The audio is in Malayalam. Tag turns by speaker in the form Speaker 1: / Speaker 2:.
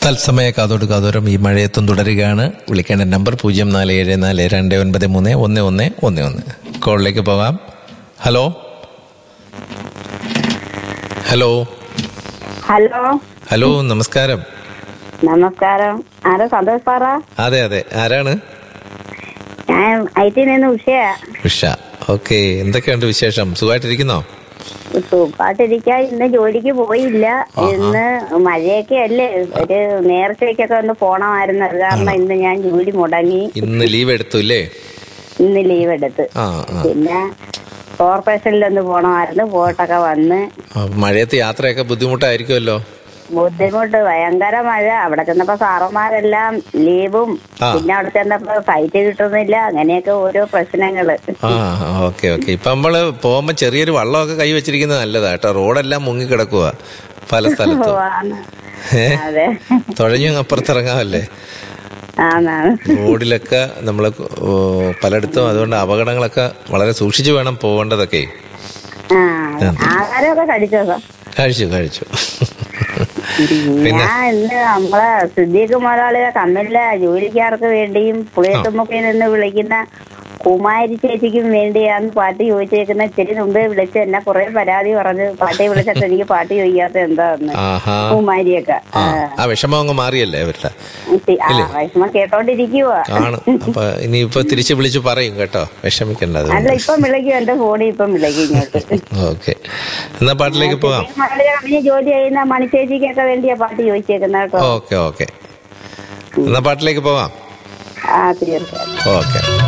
Speaker 1: തത്സമയ കാതോട് കാതോരം ഈ മഴയത്തും തുടരുകയാണ് വിളിക്കേണ്ട നമ്പർ പൂജ്യം നാല് ഏഴ് നാല് രണ്ട് ഒൻപത് മൂന്ന് ഒന്ന് ഒന്ന് ഒന്ന് ഒന്ന് കോളിലേക്ക് പോകാം ഹലോ ഹലോ
Speaker 2: ഹലോ
Speaker 1: ഹലോ നമസ്കാരം
Speaker 2: നമസ്കാരം ആരാ സന്തോഷ് സാറാ
Speaker 1: അതെ അതെ ആരാണ്
Speaker 2: ഞാൻ ഐ ടി നിന്ന് ഉഷയ
Speaker 1: ഉഷ ഓക്കെ എന്തൊക്കെയുണ്ട് വിശേഷം സുഖമായിട്ടിരിക്കുന്നോ
Speaker 2: സുഖായിട്ടിരിക്കാൻ ഇന്ന് ജോലിക്ക് പോയില്ല ഇന്ന് മഴയൊക്കെ അല്ലേ ഒരു നേർച്ചയ്ക്കൊക്കെ ഒന്ന് പോണമായിരുന്നു അത് കാരണം ഇന്ന് ഞാൻ ജോലി മുടങ്ങി
Speaker 1: ഇന്ന് ലീവ് എടുത്തു ഇല്ലേ
Speaker 2: ഇന്ന് ലീവ് എടുത്ത്
Speaker 1: ആ ആ
Speaker 2: പിന്നെ കോർപ്പറേഷനിലൊന്ന് പോണമായിരുന്നു പോയിട്ടൊക്കെ വന്ന്
Speaker 1: ആ, മഴയത്ത് യാത്രയൊക്കെ ബുദ്ധിമുട്ടായിരിക്കുമല്ലോ
Speaker 2: ബുദ്ധിമുട്ട് ഭയങ്കര മഴ അവിടെ ചെന്നപ്പോ സാറന്മാരെല്ലാം ലീവും
Speaker 1: ആ.
Speaker 2: പിന്നെ അവിടെ ചെന്നപ്പോ ഫ്ലൈറ്റ് കിട്ടുന്നില്ല അങ്ങനെയൊക്കെ ഓരോ പ്രശ്നങ്ങള്
Speaker 1: ആ ഓക്കെ ഓക്കെ ഇപ്പൊ നമ്മള് പോകുമ്പോ ചെറിയൊരു വള്ളമൊക്കെ കൈ വെച്ചിരിക്കുന്നത് നല്ലതാ കേട്ടോ റോഡെല്ലാം മുങ്ങി കിടക്കുക പല സ്ഥലത്തും
Speaker 2: ആണ്.
Speaker 1: ഏ
Speaker 2: അതെ
Speaker 1: തുഴഞ്ഞു അപ്പുറത്തിറങ്ങാമല്ലേ
Speaker 2: ആന്നാണ്
Speaker 1: റോഡിലൊക്കെ നമ്മൾ പലയിടത്തും അതുകൊണ്ട് അപകടങ്ങളൊക്കെ വളരെ സൂക്ഷിച്ചു വേണം പോകേണ്ടതൊക്കെ
Speaker 2: ആ ആഹാരമൊക്കെ കഴിച്ചോ സാർ
Speaker 1: കഴിച്ചു കഴിച്ചു പിന്നെ
Speaker 2: ഞാൻ ഇന്ന് നമ്മളെ സിദ്ദീഖ് മുതലാളിയുടെ കമ്മലിലെ ജോലിക്കാർക്ക് വേണ്ടിയും പുളിയത്തുമുക്കിൽ നിന്ന് വിളിക്കുന്ന കുമാരി ചേച്ചിക്കും വേണ്ടിയാണ് പാട്ട് ചോദിച്ചേക്കുന്ന ഇച്ചിരി മുമ്പേ വിളിച്ച് എന്നെ കുറെ പരാതി പറഞ്ഞ് പാട്ടി വിളിച്ചിട്ട് എനിക്ക് പാട്ട് ചോദിക്കാത്ത എന്താന്ന്
Speaker 1: ആഹാ
Speaker 2: കുമാരിയൊക്കെ
Speaker 1: ആ ആ വിഷമം അങ്ങ് മാറിയല്ലേ അവരുടെ
Speaker 2: ആ വിഷമം കേട്ടോണ്ടിരിക്കുവാ
Speaker 1: ആണ് അപ്പൊ ഇനിയിപ്പോ തിരിച്ചു വിളിച്ചു പറയും കേട്ടോ വിഷമിക്കണ്ട
Speaker 2: അല്ല ഇപ്പം വിളിക്കും എന്റെ ഫോണിൽ ഇപ്പം വിളിക്കും ഇങ്ങോട്ട്
Speaker 1: ഓക്കെ എന്നാ പാട്ടിലേക്ക് പോകാം
Speaker 2: മുതലാളിയുടെ കമ്പനി ജോലി ചെയ്യുന്ന മണിച്ചേച്ചിക്കൊക്കെ വേണ്ടിയാ പാട്ട് ചോദിച്ചേക്കുന്ന കേട്ടോ
Speaker 1: ഓക്കെ ഓക്കെ എന്നാ പാട്ടിലേക്ക് പോകാം
Speaker 2: ആ തീർച്ചയായും
Speaker 1: ഓക്കെ